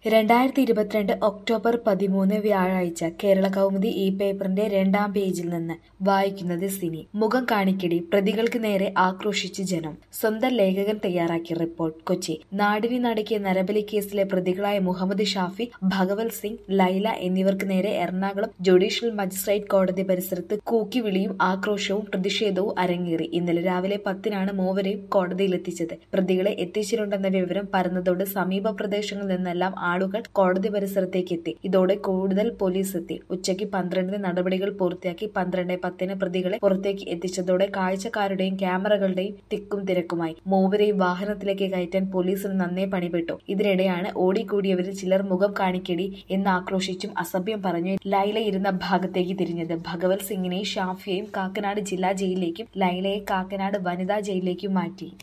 രണ്ടായിരത്തി ഇരുപത്തിരണ്ട് ഒക്ടോബർ പതിമൂന്ന് വ്യാഴാഴ്ച കേരള കൗമുദി ഈ പേപ്പറിന്റെ രണ്ടാം പേജിൽ നിന്ന് വായിക്കുന്നത് സിനി മുഖം കാണിക്കടി പ്രതികൾക്ക് നേരെ ആക്രോശിച്ച് ജനം സ്വന്തം ലേഖകൻ തയ്യാറാക്കിയ റിപ്പോർട്ട് കൊച്ചി നാടിനെ നടുക്കിയ നരബലി കേസിലെ പ്രതികളായ മുഹമ്മദ് ഷാഫി ഭഗവത് സിംഗ് ലൈല എന്നിവർക്ക് നേരെ എറണാകുളം ജുഡീഷ്യൽ മജിസ്ട്രേറ്റ് കോടതി പരിസരത്ത് കൂക്കിവിളിയും ആക്രോശവും പ്രതിഷേധവും അരങ്ങേറി ഇന്നലെ രാവിലെ പത്തിനാണ് മൂവരെയും കോടതിയിലെത്തിച്ചത് പ്രതികളെ എത്തിച്ചിട്ടുണ്ടെന്ന വിവരം പരന്നതോടെ സമീപ പ്രദേശങ്ങളിൽ നിന്നെല്ലാം ആളുകൾ കോടതി പരിസരത്തേക്ക് എത്തി ഇതോടെ കൂടുതൽ പോലീസ് എത്തി ഉച്ചയ്ക്ക് പന്ത്രണ്ടിന് നടപടികൾ പൂർത്തിയാക്കി പന്ത്രണ്ട് പത്തിന് പ്രതികളെ പുറത്തേക്ക് എത്തിച്ചതോടെ കാഴ്ചക്കാരുടെയും ക്യാമറകളുടെയും തിക്കും തിരക്കുമായി മൂവരെയും വാഹനത്തിലേക്ക് കയറ്റാൻ പോലീസിന് നന്നേ പണിപ്പെട്ടു ഇതിനിടെയാണ് ഓടിക്കൂടിയവരിൽ ചിലർ മുഖം കാണിക്കടി എന്ന് ആക്രോശിച്ചും അസഭ്യം പറഞ്ഞു ലൈല ഇരുന്ന ഭാഗത്തേക്ക് തിരിഞ്ഞത് ഭഗവത് സിംഗിനെയും ഷാഫിയെയും കാക്കനാട് ജില്ലാ ജയിലിലേക്കും ലൈലയെ കാക്കനാട് വനിതാ ജയിലിലേക്കും മാറ്റി